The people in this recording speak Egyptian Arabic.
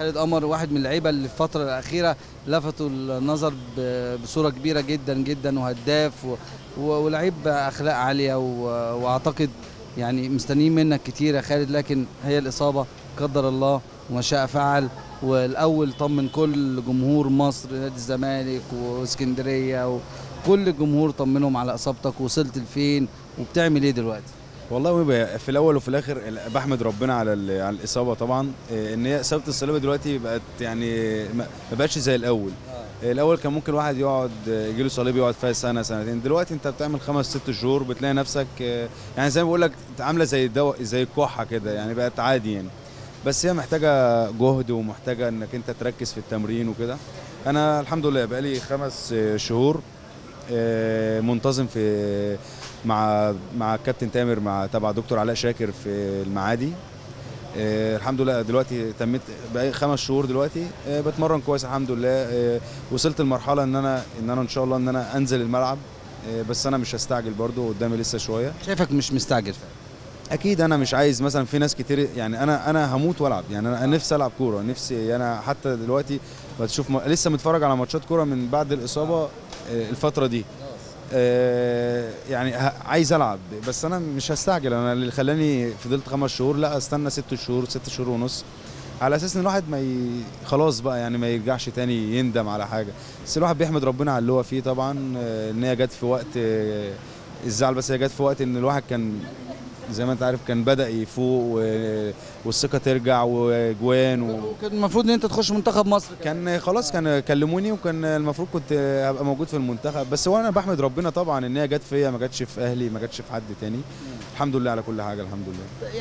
خالد قمر واحد من اللعيبه اللي في الفتره الاخيره لفتوا النظر ب- بصوره كبيره جدا جدا وهداف و- و- ولعيب اخلاق عاليه و- واعتقد يعني مستنيين منك كتير يا خالد لكن هي الاصابه قدر الله وما شاء فعل والاول طمن كل جمهور مصر نادي الزمالك واسكندريه وكل الجمهور طمنهم على اصابتك وصلت لفين وبتعمل ايه دلوقتي والله بقى في الاول وفي الاخر بحمد ربنا على ال- على الاصابه طبعا إيه، ان هي اصابه الصليبه دلوقتي بقت يعني ما ما بقتش زي الاول إيه، الاول كان ممكن واحد يقعد يجي له صليبي يقعد فيها سنه سنتين دلوقتي انت بتعمل خمس ست شهور بتلاقي نفسك إيه، يعني زي ما بقول لك انت عامله زي الدواء زي الكحه كده يعني بقت عادي يعني بس هي محتاجه جهد ومحتاجه انك انت تركز في التمرين وكده انا الحمد لله بقالي خمس إيه، شهور إيه، منتظم في مع مع الكابتن تامر مع تبع دكتور علاء شاكر في المعادي آه الحمد لله دلوقتي تميت بقى خمس شهور دلوقتي آه بتمرن كويس الحمد لله آه وصلت لمرحله ان انا ان انا ان شاء الله ان انا انزل الملعب آه بس انا مش هستعجل برضو قدامي لسه شويه شايفك مش مستعجل فعلا اكيد انا مش عايز مثلا في ناس كتير يعني انا انا هموت والعب يعني انا أنا نفسي العب كوره نفسي انا حتى دلوقتي بتشوف م... لسه متفرج على ماتشات كوره من بعد الاصابه آه الفتره دي آه، يعني ه- عايز العب بس انا مش هستعجل انا اللي خلاني فضلت خمس شهور لا استنى ست شهور ست شهور ونص على اساس ان الواحد ما ي... خلاص بقى يعني ما يرجعش تاني يندم على حاجه بس الواحد بيحمد ربنا على اللي هو فيه طبعا آه، ان هي جت في وقت آه، الزعل بس هي جت في وقت ان الواحد كان زي ما انت عارف كان بدا يفوق و... والثقه ترجع وجوان و... كان المفروض ان انت تخش منتخب مصر كان خلاص كان كلموني وكان المفروض كنت ابقى موجود في المنتخب بس وانا بحمد ربنا طبعا ان هي جت فيا ما جاتش في اهلي ما جاتش في حد تاني الحمد لله على كل حاجه الحمد لله